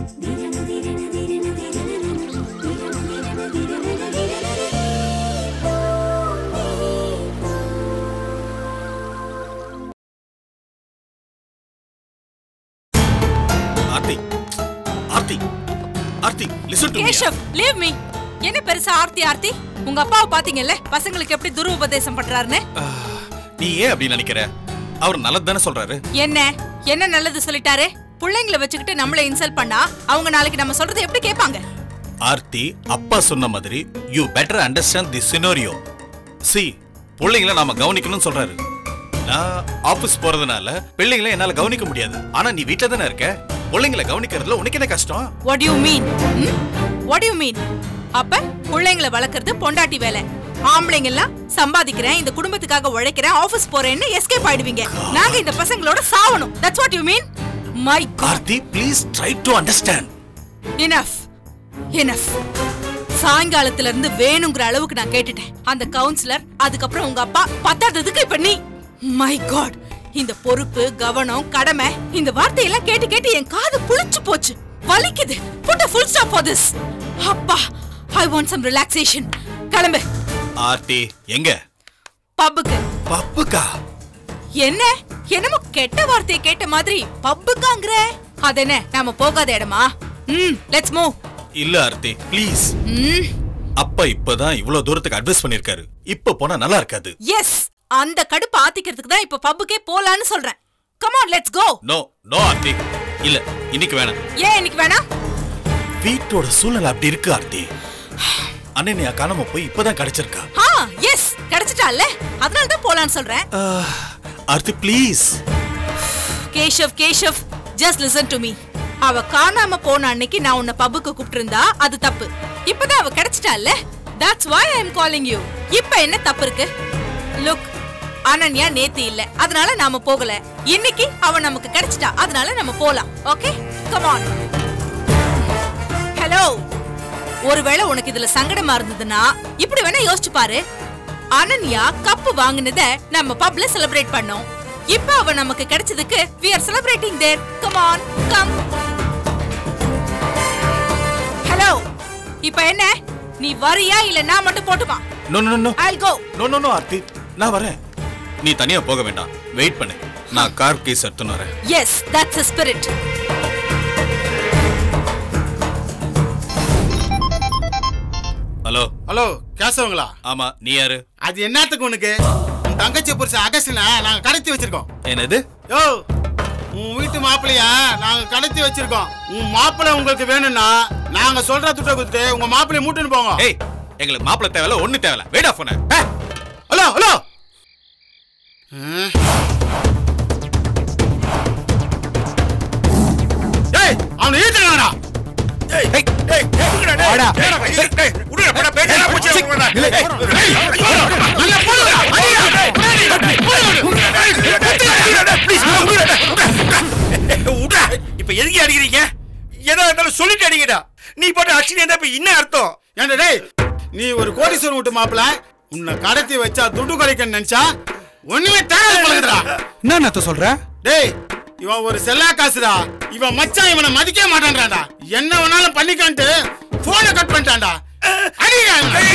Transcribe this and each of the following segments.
Aarthi Aarthi Aarthi listen to me Keshav leave me என்ன பெருசா ஆர்த்தி ஆர்த்தி உங்க அப்பாவை பாத்தீங்கல்ல பசங்களுக்கு எப்படி துருபதேசம் பண்றாருன்னு நீ ஏன் அப்படி நினைக்கிற அவர் நல்லது தானே சொல்றாரு என்ன என்ன நல்லது சொல்லிட்டாரு பிள்ளைங்களை வச்சுக்கிட்டு நம்மள இன்சல்ட் பண்ணா அவங்க நாளைக்கு நம்ம சொல்றதை எப்படி கேட்பாங்க ஆர்த்தி அப்பா சொன்ன மாதிரி you better understand the scenario see பிள்ளைங்கள நாம கவனிக்கணும்னு சொல்றாரு நான் ஆபீஸ் போறதுனால பிள்ளைங்களை என்னால கவனிக்க முடியாது ஆனா நீ வீட்ல தானே இருக்க பிள்ளைங்களை கவனிக்கிறதுல உனக்கு என்ன கஷ்டம் what you mean what you mean அப்ப பிள்ளைங்களை வளர்க்கறது பொண்டாட்டி வேலை ஆம்பளைங்க எல்லாம் சம்பாதிக்கிறேன் இந்த குடும்பத்துக்காக உழைக்கிறேன் ஆபீஸ் போறேன்னு எஸ்கேப் ஆயிடுவீங்க நாங்க இந்த பசங்களோட சாவணும் that's what you mean my Aarthi please try to understand enough enough சாயங்காலத்துல இருந்து வேணுங்கிற அளவுக்கு நான் கேட்டுட்டேன் அந்த கவுன்சிலர் அதுக்கப்புறம் உங்க அப்பா பத்தாததுக்கு இப்ப நீ மை காட் இந்த பொறுப்பு கவனம் கடமை இந்த வார்த்தையெல்லாம் கேட்டு கேட்டு என் காது புளிச்சு போச்சு வலிக்குது put a full stop for this அப்பா ஐ வாண்ட் சம் ரிலாக்ஸேஷன் கிளம்பு ஆர்த்தி எங்க பப்புக்கு பப்புக்கா என்ன என்னமோ கெட்ட வார்த்தையை கேட்ட மாதிரி பப்புக்காங்கிற அது என்ன நாம போகாத இடமா ம் லெட்ஸ் மூவ் இல்ல ஆர்த்தி ப்ளீஸ் ம் அப்பா இப்பதான் இவ்வளவு தூரத்துக்கு அட்வைஸ் பண்ணிருக்காரு இப்ப போனா நல்லா இருக்காது எஸ் அந்த கடுப்பு ஆத்திக்கிறதுக்கு தான் இப்ப பப்புக்கே போலான்னு சொல்றேன் come on let's go no no Aarthi இல்ல இன்னைக்கு வேணாம் ஏன் இன்னைக்கு வேணாம் வீட்டோட சூழ்நிலை அப்படி இருக்கு ஆர்த்தி அண்ணனையா காணாம போய் இப்பதான் கிடைச்சிருக்கா ஆ எஸ் கிடைச்சிட்டால அதனால தான் போலான்னு சொல்றேன் ah, Aarthi please Keshav Keshav just listen to me அவ காணாம போன அன்னைக்கு நான் உன்னை பப்புக்கு கூப்பிட்டிருந்தா அது தப்பு இப்பதான் அவ கிடைச்சிட்டால that's why I am calling you இப்ப என்ன தப்பு இருக்கு லுக் அனன்யா நேத்து இல்ல அதனால நாம போகல இன்னைக்கு அவ நமக்கு கிடைச்சிட்டா அதனால நம்ம போலாம் ஓகே கம் ஆன் ஹலோ ஒருவேளை உனக்கு இதுல சங்கடமா இருந்ததுன்னா இப்படி வேணா யோசிச்சு பாரு அனன்யா கப்பு வாங்குனத நம்ம பப்ல செலிப்ரேட் பண்ணோம் இப்ப அவ நமக்கு கிடைச்சதுக்கு we are celebrating there come on come hello இப்ப என்ன நீ வரியா இல்ல நான் மட்டும் போட்டுமா no no no I'll go no no no Aarthi நான் வரேன் நீ தனியா போக வேண்டாம் வெயிட் பண்ணு நான் கார் கேஸ் எடுத்துன்னு வரேன் yes that's a spirit hello hello கேசவங்களா ஆமா நீ யாரு அது என்னத்துக்கு உனக்கு உன் தங்கச்சி புருஷன் அகஸ்டின நாங்க கடத்தி வச்சிருக்கோம் என்னது யோ உன் வீட்டு மாப்பிளைய நாங்க கடத்தி வச்சிருக்கோம் உன் மாப்பிள்ளை உங்களுக்கு வேணும்னா நாங்க சொல்ற துட்டை கொடுத்துட்டு உங்க மாப்பிளைய மூட்டுன்னு போங்க ஏய் எங்களுக்கு மாப்பிள்ளை தேவையில்ல ஒண்ணு தேவையில்ல வெயிட் ஆஃப் பண்ண ஹலோ ஹலோ ஏய் அவனை ஈட்டுங்கடா இப்ப எதுக்கு அடிக்கிறீங்க எதா இருந்தாலும் சொல்லிட்டு அடிங்கடா நீ போட்டு அடிச்சு இருந்தா இப்ப என்ன அர்த்தம் ஏன்டா டேய் நீ ஒரு கோடீஸ்வரன் வீட்டு மாப்பிள உன்னை கடத்தி வச்சா துட்டு குறைக்கன்னு நினைச்சா ஒண்ணுமே தேவை பழகுதுடா என்ன அத்த சொல்ற டேய் இவன் ஒரு செல்லா காசுடா இவன் மச்சான் இவனை மதிக்க மாட்டான்டா என்ன வேணாலும் பண்ணிக்கான்ட்டு போனை கட் பண்ணிட்டான்டா அடிங்க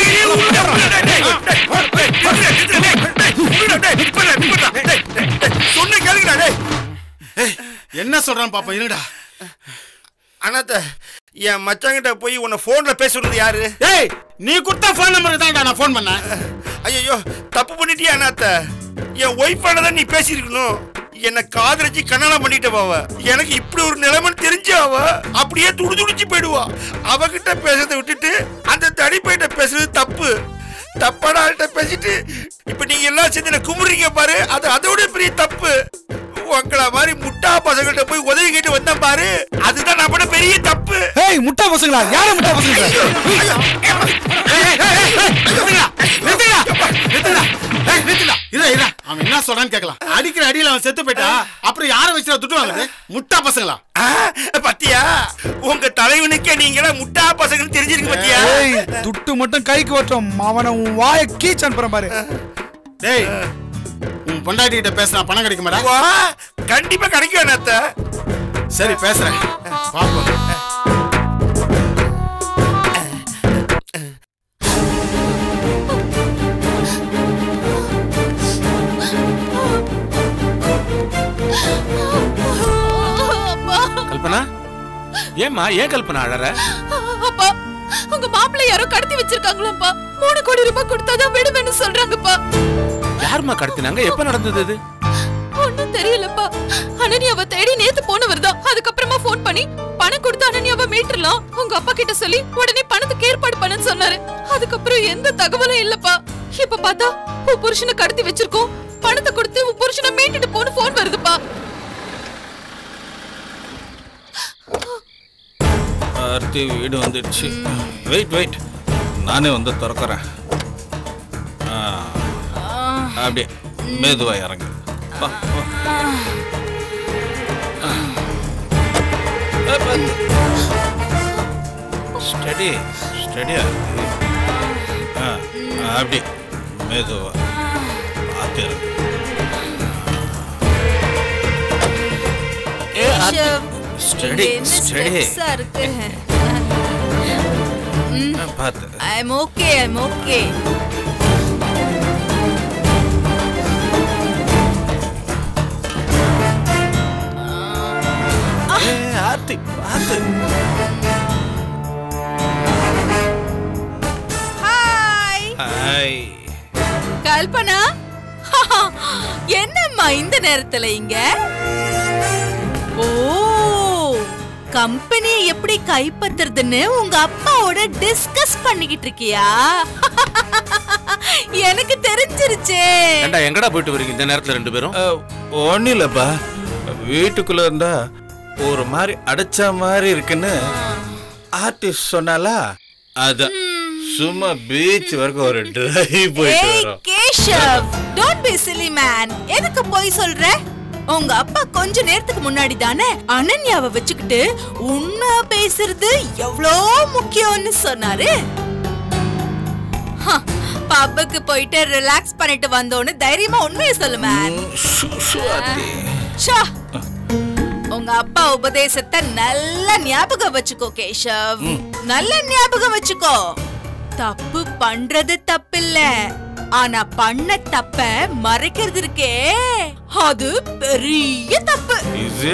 சொன்ன கேளுங்கடா டேய் ஏய், என்ன சொல்றான் பாப்பா இருடா அண்ணாத்த என் மச்சாங்கிட்ட போய் உன்னை போன்ல பேசுறது யாரு டேய் நீ கொடுத்த ஃபோன் நம்பருக்கு தான்டா நான் ஃபோன் பண்ணேன் ஐயோ தப்பு பண்ணிட்டியா அண்ணாத்த என் ஒய்ஃபானதான் நீ பேசியிருக்கணும் என்ன காதலிச்சு கல்யாணம் பண்ணிட்டு அவ எனக்கு இப்படி ஒரு நிலைமை தெரிஞ்சு அவ அப்படியே துடி துடிச்சு போயிடுவா அவகிட்ட பேசுறதை விட்டுட்டு அந்த தடிப்பையிட்ட பேசுறது தப்பு தப்பான ஆள்கிட்ட பேசிட்டு இப்ப நீங்க எல்லாம் சேர்ந்து என்ன கும்பிடுறீங்க பாரு அது அதோட பெரிய தப்பு உங்கள மாதிரி முட்டா பசங்கள்ட்ட போய் உதவி கேட்டு வந்தேன் பாரு அதுதான் நான் பண்ண பெரிய தப்பு ஏய் முட்டா பசங்களா யார முட்டா பசங்க நிறுத்துடா, நிறுத்துடா, நிறுத்துடா. ஏய், நிறுத்துடா. இருடா, இருடா. அவன் என்ன சொல்றான்னு கேட்கலாம் அடிக்கிற அடியில அவன் செத்து போயிட்டா அப்புறம் யாரை வச்சு துட்டு வாங்குது முட்டா பசங்களா ஆ, பாத்தியா உங்க தலைவனுக்கே நீங்களா முட்டா பசங்கன்னு தெரிஞ்சிருக்கு பாத்தியா ஏய் துட்டு மட்டும் கைக்கு வரட்டும் அவனை உன் வாயை கீச்சு அனுப்புறேன் பாரு டேய் உன் பொண்டாட்டி கிட்ட பேசினா பணம் கிடைக்க மாட்டா வா, கண்டிப்பா கிடைக்கும் அண்ணாத்த சரி பேசுறேன் பாப்போம் ஏம்மா ஏன் கல்பனா அழற அப்பா உங்க மாப்பிள்ளை யாரோ கடத்தி வச்சிருக்காங்களாப்பா மூணு கோடி ரூபாய் கொடுத்தாதான் விடுவேன்னு சொல்றாங்கப்பா யாரும்மா கடத்தினாங்க எப்ப நடந்தது இது ஒண்ணும் தெரியலப்பா அனன்யாவை தேடி நேத்து போனவர் தான் அதுக்கப்புறமா ஃபோன் பண்ணி பணம் கொடுத்து அனன்யாவை மீட்டுறலாம் உங்க அப்பா கிட்ட சொல்லி உடனே பணத்துக்கு ஏற்பாடு பண்ணுன்னு சொன்னாரு அதுக்கப்புறம் எந்த தகவலும் இல்லப்பா இப்ப பார்த்தா உன் புருஷனை கடத்தி வச்சிருக்கோம் பணத்தை கொடுத்து உன் புருஷனை மீட்டுட்டு போன்னு ஃபோன் வருதுப்பா ஆர்த்தி வீடு வந்துடுச்சு வெயிட் வெயிட் நானே வந்து திறக்கிறேன் ஆ, அப்படியே மெதுவா இறங்கு வா, வா. ஆ. ஆ, பார்த்து. ஸ்டடி ஸ்டடியா இருக்கு. ஆ, அப்படியே மெதுவா பார்த்து இறங்கு. ஏ, ஆர்த்தி. ஸ்டடி ஸ்டடி இருக்கு ஆ, பார்த்து I am okay I am okay ஏ, ஆர்த்தி பார்த்து ஹாய் ஹாய் கல்பனா என்னம்மா இந்த நேரத்துல இங்க ஓ கம்பெனியை எப்படி கைப்பற்றுறதுன்னு உங்க அப்பாவோட டிஸ்கஸ் பண்ணிக்கிட்டு இருக்கியா எனக்கு தெரிஞ்சிருச்சே ஏண்டா எங்கடா போயிட்டு வரீங்க இந்த நேரத்துல ரெண்டு பேரும் ஒன்றும் இல்லைப்பா வீட்டுக்குள்ள இருந்தா ஒரு மாதிரி அடைச்ச மாதிரி இருக்குன்னு ஆர்டிஸ்ட் சொன்னாலா அதான் சும்மா பீச் வரைக்கும் ஒரு டிரைவ் போயிட்டு ஏய் வரோம் Keshav don't be silly man எதுக்கு போய் சொல்ற உங்க அப்பா கொஞ்ச நேரத்துக்கு முன்னாடி தானே அனன்யாவை வச்சுக்கிட்டு உண்மை பேசுறது எவ்வளோ முக்கியம்னு சொன்னாரு பப்புக்கு போயிட்டு ரிலாக்ஸ் பண்ணிட்டு வந்தோன்னு தைரியமா உண்மையை சொல்லு மேன் ம், ஷூ, ஷூ, ஆர்த்தி. ஷா. உங்க அப்பா உபதேசத்தை நல்லா ஞாபகம் வச்சுக்கோ கேஷவ் நல்ல ஞாபகம் வச்சுக்கோ தப்பு பண்றது தப்பில்ல ஆனா பண்ண தப்ப மறைக்கிறது இருக்கே அது பெரிய தப்பு இது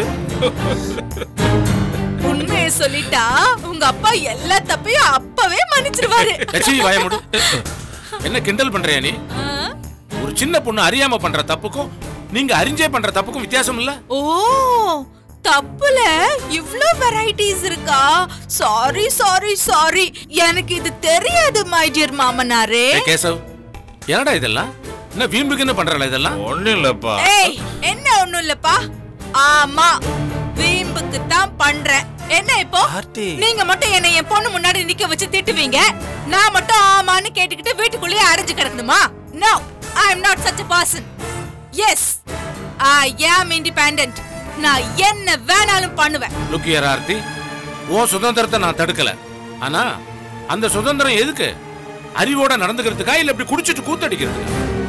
உண்மையை சொல்லிட்டா உங்க அப்பா எல்லா தப்பையும் அப்பவே மன்னிச்சிருவாரு லட்சுமி வாய முடு என்ன கிண்டல் பண்றியா நீ ஒரு சின்ன பொண்ணு அறியாம பண்ற தப்புக்கும் நீங்க அறிஞ்சே பண்ற தப்புக்கும் வித்தியாசம் இல்ல ஓ தப்புல இவ்ளோ வெரைட்டிஸ் இருக்கா சாரி சாரி சாரி எனக்கு இது தெரியாது மை டியர் மாமனாரே ஏய், கேசவ் என்னடா இதெல்லாம் என்ன வீம்புக்கு என்ன பண்றல இதெல்லாம் ஒன்றும் இல்லைப்பா ஏய் என்ன ஒண்ணும் இல்லப்பா ஆமா வீம்புக்கு தான் பண்றேன் என்ன இப்போ ஆர்த்தி. நீங்க மட்டும் என்ன என் பொண்ணு முன்னாடி நிக்க வச்சு திட்டுவீங்க நான் மட்டும் ஆமான்னு கேட்டுக்கிட்டு வீட்டுக்குள்ளேயே அடைஞ்சு கிடக்கணுமா no I am not such a person yes I am independent நான் என்ன வேணாலும் பண்ணுவேன் லுக்கியர் ஆர்த்தி உன் சுதந்திரத்தை நான் தடுக்கல ஆனா அந்த சுதந்திரம் எதுக்கு அறிவோட நடந்துக்கிறதுக்கா இல்ல இப்படி குடிச்சிட்டு கூத்தடிக்கிறது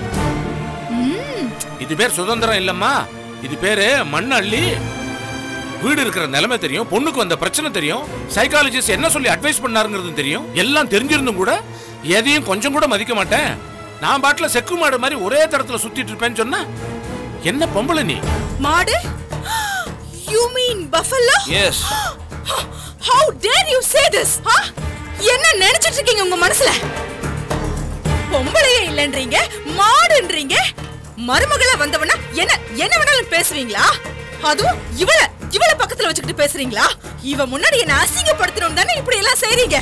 இது பேர் சுதந்திரம் இல்லம்மா இது பேரு மண் அள்ளி வீடு இருக்கிற நிலைமை தெரியும் பொண்ணுக்கு வந்த பிரச்சனை தெரியும் சைக்காலஜிஸ்ட் என்ன சொல்லி அட்வைஸ் பண்ணாருங்கிறது தெரியும் எல்லாம் தெரிஞ்சிருந்தும் கூட எதையும் கொஞ்சம் கூட மதிக்க மாட்டேன் நான் பாட்டுல செக்கு மாடு மாதிரி ஒரே தரத்துல சுத்திட்டு இருப்பேன்னு சொன்னா என்ன பொம்பளை நீ மாடு you mean buffalo yes how dare you say this என்ன நினைச்சிட்டு இருக்கீங்க உங்க மனசுல பொம்பளையே இல்லன்றீங்க மாடுன்றீங்க மருமகள வந்தவனா என்ன என்ன வேணாலும் பேசுவீங்களா அதுவும் இவள இவள பக்கத்துல வச்சுக்கிட்டு பேசுறீங்களா இவ முன்னாடி என்ன அசிங்கப்படுத்தணும் தானே இப்படி எல்லாம் செய்றீங்க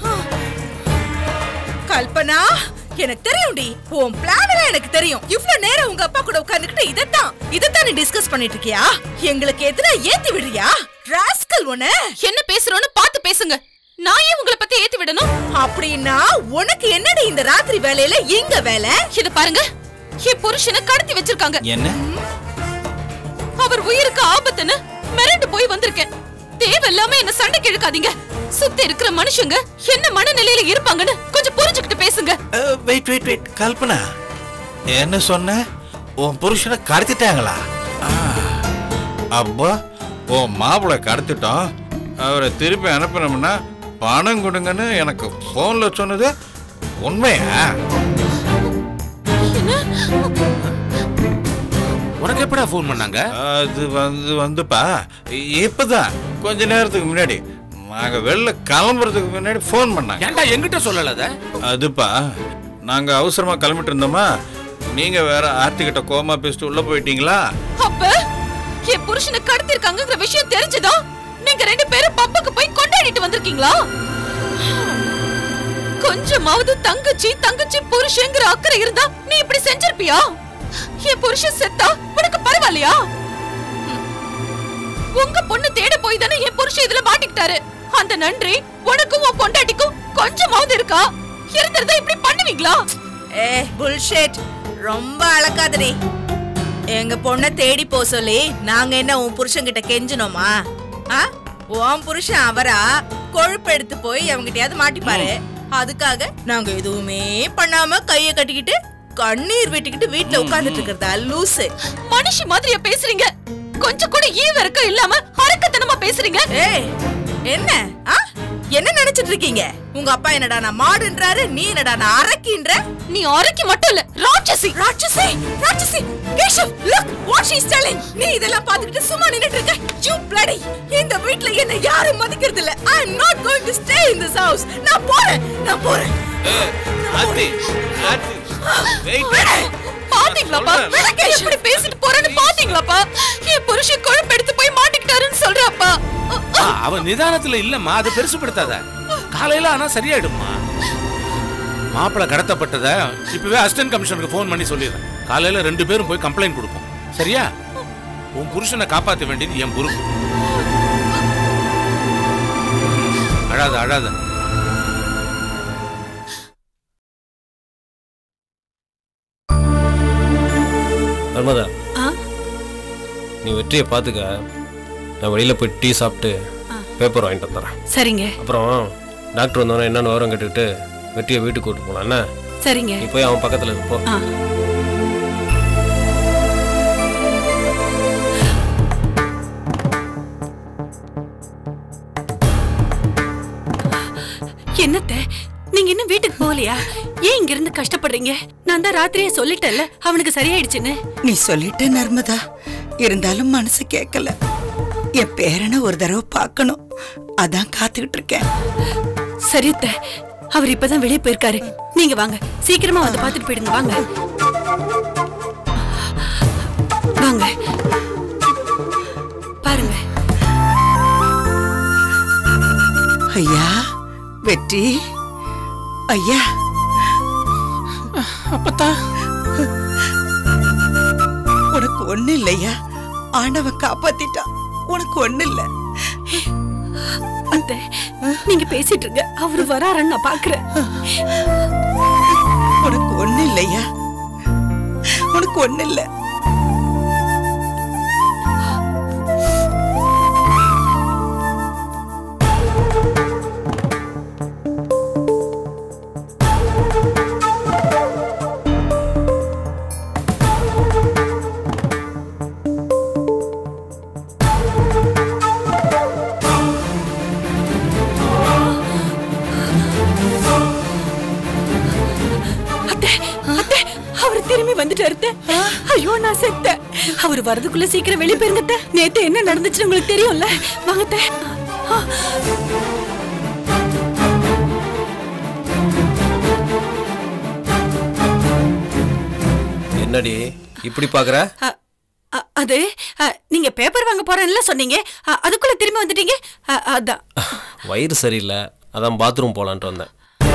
கல்பனா எனக்கு தெரியும்டி உன் பிளான் எல்லாம் எனக்கு தெரியும் இவ்ளோ நேரம் உங்க அப்பா கூட உட்கார்ந்துகிட்டு இதத்தான் இதத்தான் நீ டிஸ்கஸ் பண்ணிட்டு இருக்கியா எங்களுக்கு எதிரா ஏத்தி விடுறியா ராஸ்கல் உன்ன என்ன பேசுறோன்னு பார்த்து பேசுங்க நான் ஏன் உங்களை பத்தி ஏத்தி விடணும் அப்படின்னா உனக்கு என்னடி இந்த ராத்திரி வேலையில இங்க வேலை இத பாருங்க என் புருஷனை கடத்தி வச்சிருக்காங்க என்ன அவர் உயிருக்கு ஆபத்துன்னு மிரண்டு போய் வந்திருக்கேன் தேவையில்லாம என்ன சண்டைக்கு இழுக்காதீங்க சுத்தி இருக்கிற மனுஷங்க என்ன மனநிலையில இருப்பாங்கன்னு கொஞ்சம் புரிஞ்சுக்கிட்டு பேசுங்க வெயிட் வெயிட் வெயிட் கல்பனா என்ன சொன்ன உன் புருஷனை கடத்திட்டாங்களா ஆ. அப்பா உன் மாப்பிள்ளை கடத்திட்டோம் அவரை திருப்பி அனுப்பினோம்னா பணம் கொடுங்கன்னு எனக்கு ஃபோன்ல சொன்னது உண்மையா உனக்கு எப்படா ஃபோன் பண்ணாங்க அது வந்து வந்துப்பா இப்பதான் கொஞ்ச நேரத்துக்கு முன்னாடி நாங்க வெளில கிளம்புறதுக்கு முன்னாடி ஃபோன் பண்ணாங்க ஏன்டா என்கிட்ட சொல்லல அத அதுப்பா நாங்க அவசரமா கிளம்பிட்டு இருந்தோமா நீங்க வேற ஆர்த்தி கிட்ட கோமா பேசிட்டு உள்ள போயிட்டீங்களா அப்ப என் புருஷனை கடத்திருக்காங்கங்கிற விஷயம் தெரிஞ்சதா நீங்க ரெண்டு பேரும் பப்புக்கு போய் கொண்டாடிட்டு வந்திருக்கீங்களா கொஞ்சமாவது தங்கச்சி தங்கச்சி புருஷங்கிற அக்கறை இருந்தா நீ இப்படி செஞ்சிருப்பியா என் புருஷன் செத்தா உனக்கு பரவாயில்லையா ம். உங்க பொண்ணு தேட போய் தானே என் புருஷன் இதுல மாட்டிக்கிட்டாரு அந்த நன்றி உனக்கும் உன் பொண்டாட்டிக்கும் கொஞ்சமாவது இருக்கா இருந்திருந்தா இப்படி பண்ணுவீங்களா ஏ புல்ஷெட் ரொம்ப அழகாதடி எங்க பொண்ணை தேடி போ சொல்லி நாங்க என்ன உன் புருஷன்கிட்ட கெஞ்சினோமா ஆ உன் புருஷன் அவரா கொழுப்பு எடுத்து போய் அவங்கிட்டயாவது மாட்டிப்பாரு அதுக்காக நாங்க எதுவுமே பண்ணாம கைய கட்டிக்கிட்டு கண்ணீர் விட்டுக்கிட்டு வீட்ல உட்கார்ந்துட்டு இருக்கிறதா லூசு மனுஷி மாதிரியா பேசுறீங்க கொஞ்சம் கூட ஈவ இருக்க இல்லாம அரக்கத்தனமா பேசுறீங்க ஏய் என்ன ஆ என்ன நினைச்சிட்டு இருக்கீங்க உங்க அப்பா என்னடா நான் மாடுன்றாரு நீ என்னடா நான் அரக்கின்ற நீ அரக்கி மட்டும் இல்ல ராட்சசி ராட்சசி ராட்சசி Keshav look what she is telling நீ இதெல்லாம் பாத்துக்கிட்டு சும்மா நின்னுட்டு இருக்க யூ bloody இந்த வீட்ல என்ன யாரும் மதிக்கிறது இல்ல I am not going to stay in this house நான் போறேன் நான் போறேன் ஆர்த்தி ஆர்த்தி வெயிட் பாத்தீங்களாப்பா விளக்க எப்படி பேசிட்டு போறேன்னு பாத்தீங்களாப்பா என் புருஷன் கொழுப்பு எடுத்து போய் மாட்டிக்கிட்டாருன்னு சொல்றாப்பா ஆ, அவன் நிதானத்துல இல்லம்மா அதை பெருசுப்படுத்தாத காலையில ஆனா சரியாயிடும்மா மாப்பிளை கடத்தப்பட்டத இப்பவே அசிஸ்டன்ட் கமிஷனருக்கு ஃபோன் பண்ணி சொல்லிடுறேன் காலையில ரெண்டு பேரும் போய் கம்ப்ளைண்ட் கொடுப்போம் சரியா உன் புருஷனை காப்பாத்த வேண்டியது என் பொறுப்பு அழாத அழாத நர்மதா நீ வெற்றியை பார்த்துக்க நான் வெளியில் போய் டீ சாப்பிட்டு பேப்பர் வாங்கிட்டு வந்துடுறேன் சரிங்க அப்புறம் டாக்டர் வந்தோடனே என்னென்னு விவரம் கேட்டுக்கிட்டு வெற்றியை வீட்டுக்கு கூட்டு போகலாம் என்ன சரிங்க நீ போய் அவன் பக்கத்தில் இருப்போ ஆ என்னத்த நீங்க இன்னும் வீட்டுக்கு போகலையா ஏன் இங்க இருந்து கஷ்டப்படுறீங்க நான் தான் ராத்திரியே சொல்லிட்டேன்ல அவனுக்கு சரியாயிடுச்சுன்னு நீ சொல்லிட்ட நர்மதா இருந்தாலும் மனசு கேட்கல என் பேரனை ஒரு தடவை பார்க்கணும் அதான் காத்துக்கிட்டு இருக்கேன் சரி அத்தை. அவர் இப்பதான் வெளியே போயிருக்காரு நீங்க வாங்க சீக்கிரமா வந்து பார்த்துட்டு போயிடுங்க வாங்க வாங்க பாருங்க ஐயா வெற்றி ஐயா அப்பத்தா உனக்கு ஒண்ணு இல்லையா ஆண்டவன் காப்பாத்திட்டான் உனக்கு ஒண்ணு இல்ல அத்தை நீங்க பேசிட்டு இருங்க அவரு வராருன்னு நான் பாக்குறேன் உனக்கு ஒண்ணு இல்லையா உனக்கு ஒண்ணு இல்ல அத்தை அத்தை அவர் திரும்பி வந்துட்டாரு அத்தை. ஐயோ நான் செத்தேன் அவர் வரதுக்குள்ள சீக்கிரம் வெளியே போயிருங்க அத்தை. நேத்து என்ன நடந்துச்சுன்னு உங்களுக்கு தெரியும்ல வாங்க அத்தை. ஆ, என்னடி இப்படி பார்க்குற அ, அ, அது அ, நீங்க பேப்பர் வாங்க போறேன்ல சொன்னீங்க அ, அதுக்குள்ள திரும்பி வந்துட்டீங்க அ, அதான் வயிறு சரியில்லை அதான் பாத்ரூம் போகலான்ட்டு வந்தேன்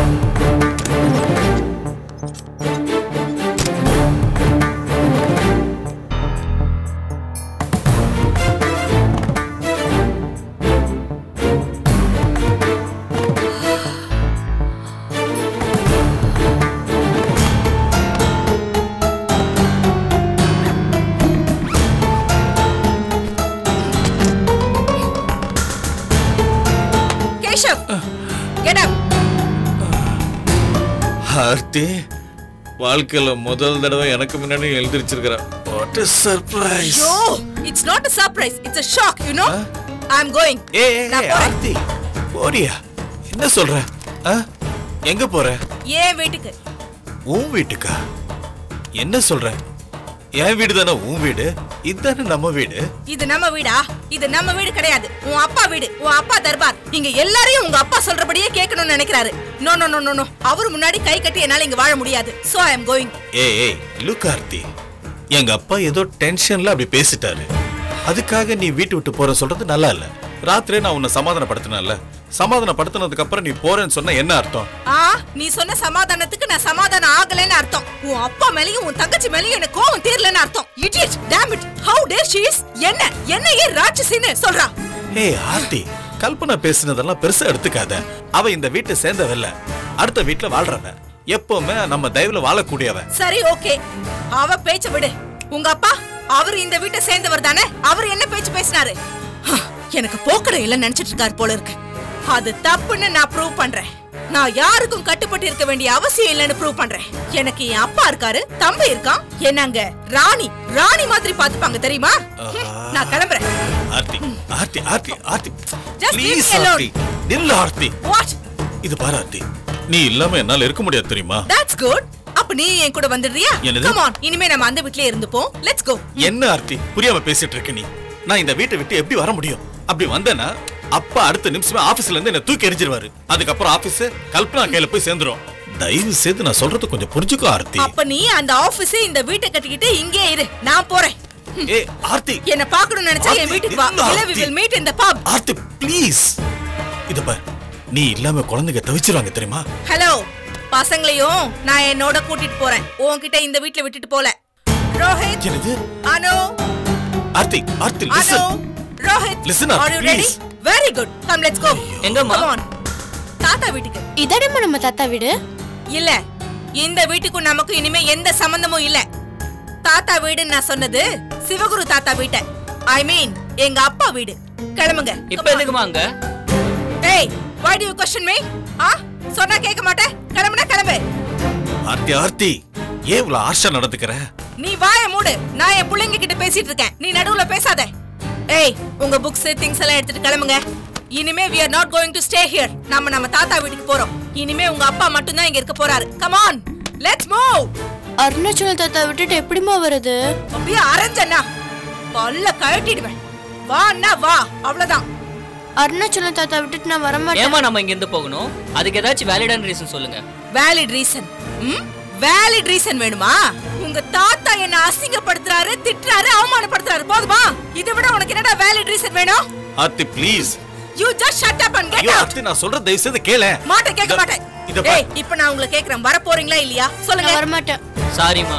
கேஷவ் கெட் அப் ஆர்த்தி வாழ்க்கையில முதல் தடவை எனக்கு முன்னாடி எழுந்திருச்சிருக்கிற what is surprise yo it's not a surprise it's a shock you know i'm going ஏ நான் போறேன். ஆர்த்தி போறியா என்ன சொல்ற ஆ? எங்க போற ஏன் வீட்டுக்கு உன் வீட்டுக்கா என்ன சொல்ற என் வீடு தானே உன் வீடு இதுதானே நம்ம வீடு இது நம்ம வீடா இது நம்ம வீடு கிடையாது உன் அப்பா வீடு உன் அப்பா தர்பார் இங்க எல்லாரையும் உங்க அப்பா சொல்றபடியே கேட்கணும்னு நினைக்கிறாரு no no no no no அவரு முன்னாடி கை கட்டி என்னால இங்க வாழ முடியாது சோ ஐ அம் கோயிங் ஏய் ஏய் லுக் ஆர்த்தி எங்க அப்பா ஏதோ டென்ஷன்ல அப்படி பேசிட்டாரு அதுக்காக நீ வீட்டு விட்டு போற சொல்றது நல்லா இல்ல ராத்திரியே நான் உன்னை சமாதானப்படுத்தினேன்ல சமாதானப்படுத்தினதுக்கு அப்புறம் நீ போறேன்னு சொன்னா என்ன அர்த்தம் ஆ நீ சொன்ன சமாதானத்துக்கு நான் சமாதானம் ஆகலைன்னு அர்த்தம் உன் அப்பா மேலயும் உன் தங்கச்சி மேலயும் எனக்கு கோவம் தீரலன்னு அர்த்தம் idiot damn it how dare she is என்ன என்ன ஏன் ராட்சசின்னு சொல்றா ஏய் ஆர்த்தி கல்பனா பேசினதெல்லாம் பெருசா எடுத்துக்காத அவ இந்த வீட்டை சேர்ந்தவல்ல அடுத்த வீட்டுல வாழ்றவ எப்பவுமே நம்ம தயவுல வாழக்கூடியவ சரி ஓகே அவ பேச்ச விடு உங்க அப்பா அவர் இந்த வீட்டை சேர்ந்தவர் தானே அவர் என்ன பேச்சு பேசினாரு ஹ, எனக்கு போக்கடம் இல்ல நினைச்சிட்டு இருக்காரு போல இருக்கு அது தப்புன்னு நான் ப்ரூவ் பண்றேன் நான் யாருக்கும் கட்டுப்பட்டு இருக்க வேண்டிய அவசியம் இல்லைன்னு ப்ரூவ் பண்றேன் எனக்கு என் அப்பா இருக்காரு தம்பி இருக்கான் என்னங்க ராணி ராணி மாதிரி பாத்துப்பாங்க தெரியுமா ஹம், நான் கிளம்புறேன் Aarthi Aarthi Aarthi Aarthi Just leave please me alone. Aarthi நில்லு ஆர்த்தி வாட் இது பாரு ஆர்த்தி நீ இல்லாம என்னால இருக்க முடியாது தெரியுமா தட்ஸ் குட் அப்ப நீ என் கூட வந்துடுறியா என்னது? கம் ஆன் இனிமே நம்ம அந்த வீட்லயே இருந்துப்போம் லெட்ஸ் கோ என்ன ஆர்த்தி புரியாம பேசிட்டு இருக்க நீ நான் இந்த வீட்டை விட்டு எப்படி வர முடியும் அப்படி வந்தேன்னா அப்பா அடுத்த நிமிஷமே ஆபீஸ்ல இருந்து என்ன தூக்கி எரிஞ்சிருவாரு அதுக்கப்புறம் ஆபீஸ் கல்பனா கையில போய் சேர்ந்துரும் தயவு செய்து நான் சொல்றது கொஞ்சம் புரிஞ்சுக்கோ ஆர்த்தி அப்ப நீ அந்த ஆபீஸ் இந்த வீட்டை கட்டிக்கிட்டு இங்கே இரு நான் போறேன் ஏ ஆர்த்தி என்ன பார்க்கணும்னு நினைச்சா என் ஆர்த்தி, வீட்டுக்கு வா இல்ல, இல்ல we Aarthi. will meet in the pub Aarthi please இது பார் நீ இல்லாம குழந்தைங்க தவிச்சிருவாங்க தெரியுமா ஹலோ பசங்களையும் நான் என்னோட கூட்டிட்டு போறேன் உன்கிட்ட இந்த வீட்ல விட்டுட்டு போல ரோஹித் என்னது Anu Aarthi Aarthi Anu listen Rohit Listen up, are you ready please. very good come let's go எங்கம்மா? come on தாத்தா வீட்டுக்கு இதடமா நம்ம தாத்தா வீடு இல்ல இந்த வீட்டுக்கும் நமக்கும் இனிமே எந்த சம்பந்தமும் இல்ல தாத்தா வீடுன்னு நான் சொன்னது சிவகுரு தாத்தா வீட்டை ஐ மீன் எங்க அப்பா வீடு கிளம்புங்க இப்ப எதுக்குமா அங்க ஏய் why do you question me ஆ சொன்னா கேட்க மாட்டே கிளம்புனா கிளம்பு ஆர்த்தி ஆர்த்தி ஏன் இவ்வளவு ஆர்ஷா நடந்துக்கிற நீ வாய மூடு நான் என் பிள்ளைங்க கிட்ட பேசிட்டு இருக்கேன் நீ நடுவுல பேசாத ஏய் உங்க புக்ஸ் திங்ஸ் எல்லாம் எடுத்துட்டு கிளம்புங்க இனிமே we are not going to stay here நம்ம நம்ம தாத்தா வீட்டுக்கு போறோம் இனிமே உங்க அப்பா மட்டும் தான் இங்க இருக்க போறாரு come on let's move Arunachal தாத்தா விட்டுட்டு எப்படிமா வருது அப்படியே அரைஞ்சண்ணா பல்ல கழட்டிடுவேன் வா அண்ணா வா அவ்வளவுதான் அருணாச்சல தாத்தா விட்டுட்டு நான் வரமாட்டேன் ஏமா நம்ம இங்க இருந்து போகணும் அதுக்கு ஏதாச்சும் வேலிடான ரீசன் சொல்லுங்க வேலிட் ரீசன் ம் வேலிட் ரீசன் வேணுமா உங்க தாத்தா என்ன அசிங்கப்படுத்துறாரு திட்டுறாரு அவமானப்படுத்துறாரு போதுமா இதை விட உனக்கு என்னடா வேலிட் ரீசன் வேணும் Aarthi please you just shut up and get ஐயோ அவுட் ஆர்த்தி நான் சொல்ற தயவு செய்து கேள மாட்டேன் கேட்க மாட்டேன் இத பார். ஏய் இப்போ நான் உங்களை கேக்குறேன் வர போறீங்களா இல்லையா சொல்லுங்க நான் வரமாட்டேன் சாரிம்மா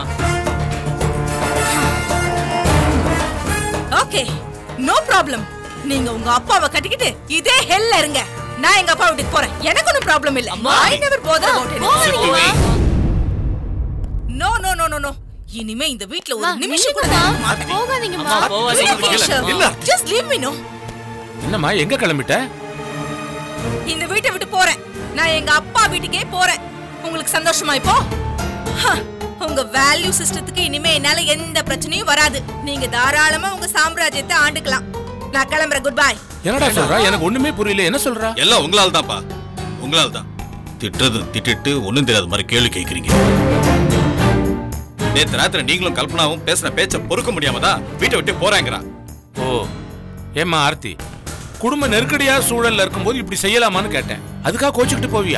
ஓகே நோ ப்ராப்ளம் நீங்க உங்க அப்பாவை கட்டிக்கிட்டு இதே ஹெல்ல இருங்க நான் எங்க அப்பா வீட்டுக்கு போறேன் எனக்கு ஒன்றும் ப்ராப்ளம் இல்ல I never bother about no no no no no இனிமே இந்த வீட்ல ஒரு நிமிஷம் கூட நான் இருக்க மாட்டேன் போகாதீங்கம்மா அம்மா போவாதீங்க இல்ல. ஜஸ்ட் லீவ் மீ நோ என்னம்மா எங்க கிளம்பிட்ட இந்த வீட்டை விட்டு போறேன் நான் எங்க அப்பா வீட்டுக்கே போறேன் உங்களுக்கு சந்தோஷமா இப்போ ஹ, உங்க வேல்யூ சிஸ்டத்துக்கு இனிமே என்னால எந்த பிரச்சனையும் வராது நீங்க தாராளமா உங்க சாம்ராஜ்யத்தை ஆண்டுக்கலாம் நான் கிளம்புறேன் குட் பை என்னடா சொல்றா எனக்கு ஒண்ணுமே புரியல என்ன சொல்றா எல்லாம் உங்களால் தான்ப்பா உங்களால் தான் திட்டுறது திட்டிட்டு ஒண்ணும் தெரியாத மாதிரி கேள்வி கேட்குறீங்க நேத்து ராத்திரி நீங்களும் கல்பனாவும் பேசின பேச்ச பொறுக்க முடியாம தான் வீட்டை விட்டு போறாங்கிறா ஓ ஏம்மா ஆர்த்தி குடும்ப நெருக்கடியா சூழல்ல இருக்கும்போது இப்படி செய்யலாமான்னு கேட்டேன் அதுக்காக கோச்சுக்கிட்டு போவியா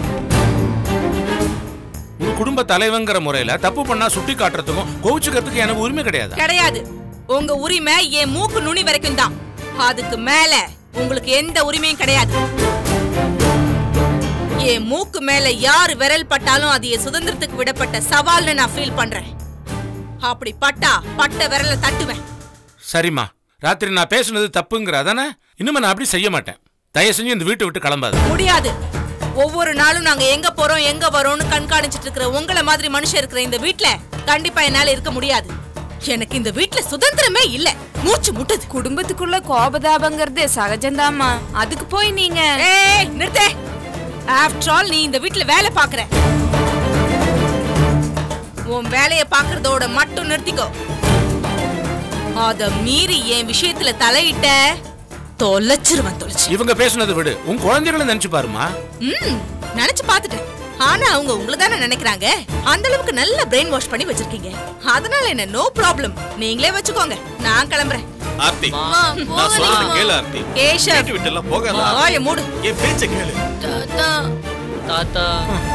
ஒரு குடும்ப தலைவங்கிற முறையில தப்பு பண்ணா சுட்டி காட்டுறதுக்கும் கோச்சுக்கிறதுக்கு எனக்கு உரிமை கிடையாது கிடையாது உங்க உரிமை என் மூக்கு நுனி வரைக்கும் தான் அதுக்கு மேல உங்களுக்கு எந்த உரிமையும் கிடையாது என் மூக்கு மேல யார் விரல் பட்டாலும் அது என் சுதந்திரத்துக்கு விடப்பட்ட சவால்னு நான் ஃபீல் பண்றேன் அப்படி பட்டா பட்ட விரல தட்டுவேன் சரிம்மா ராத்திரி நான் பேசுனது தப்புங்கிற அதானே இனிமே நான் அப்படி செய்ய மாட்டேன் தயவு செஞ்சு இந்த வீட்டை விட்டு கிளம்பாது முடியாது ஒவ்வொரு நாளும் நாங்க எங்க போறோம் எங்க வரோம்னு கண்காணிச்சிட்டு இருக்கிற உங்கள மாதிரி மனுஷன் இருக்கிற இந்த வீட்ல கண்டிப்பா என்னால இருக்க முடியாது எனக்கு இந்த வீட்ல சுதந்திரமே இல்ல மூச்சு முட்டுது குடும்பத்துக்குள்ள கோபதாபங்கிறது சகஜம்தாம்மா அதுக்கு போய் நீங்க ஏய் நிறுத்தே ஆஃப்டர் ஆல் நீ இந்த வீட்ல வேலை பாக்குற உன் வேலைய பாக்குறதோட மட்டும் நிறுத்திக்கோ அத மீறி என் விஷயத்துல தலையிட்ட தொலைச்சிருவன் தொலைச்சு இவங்க பேசுனதை விடு உன் குழந்தைகளை நினைச்சு பாருமா ம் நினைச்சு பாத்துட்டேன் ஆனா அவங்க உங்களை தானே நினைக்கிறாங்க அந்த அளவுக்கு நல்ல பிரெயின் வாஷ் பண்ணி வச்சிருக்கீங்க அதனால என்ன நோ ப்ராப்ளம் நீங்களே வச்சுக்கோங்க நான் கிளம்புறேன் ஆர்த்தி நான் சொல்றது கேளு ஆர்த்தி கேஷவ் வீட்டு விட்டு எல்லாம் போகாத வாய மூடு என் பேச்ச கேளு தாத்தா